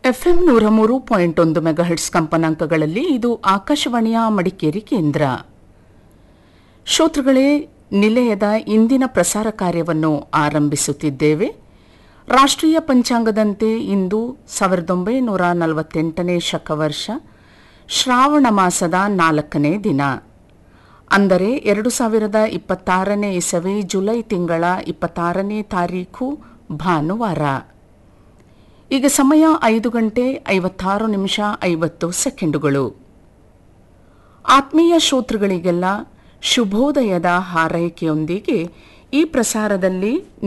FM ನೂರ ಮೂರು point ಒಂದು ಮೆಗಾಹೆಟ್ಸ್ ಕಂಪನಾಂಕಗಳಲ್ಲಿ ಇದು ಆಕಾಶವಾಣಿಯ ಮಡಿಕೇರಿ ಕೇಂದ್ರ ಶ್ರೋತೃಗಳೇ ನಿಲಯದ ಇಂದಿನ ಪ್ರಸಾರ ಕಾರ್ಯವನ್ನು ಆರಂಭಿಸುತ್ತಿದ್ದೇವೆ ರಾಷ್ಟ್ರೀಯ ಪಂಚಾಂಗದಂತೆ ಇಂದು ಸಾವಿರದ ಒಂಬೈನೂರ ನಲವತ್ತೆಂಟನೇ ಶಕವರ್ಷ ಶ್ರಾವಣ ಮಾಸದ ನಾಲ್ಕನೇ ದಿನ ಅಂದರೆ ಎರಡು ಸಾವಿರದ ಇಪ್ಪತ್ತಾರನೇ ಇಸವಿ ಜುಲೈ ತಿಂಗಳ ಇಪ್ಪತ್ತಾರನೇ ತಾರೀಖು ಭಾನುವಾರ ಈಗ ಸಮಯ ಐದು ಗಂಟೆ ಐವತ್ತಾರು ನಿಮಿಷ ಐವತ್ತು ಸೆಕೆಂಡುಗಳು ಆತ್ಮೀಯ ಶ್ರೋತೃಗಳಿಗೆಲ್ಲ ಶುಭೋದಯದ ಹಾರೈಕೆಯೊಂದಿಗೆ ಈ ಪ್ರಸಾರದಲ್ಲಿ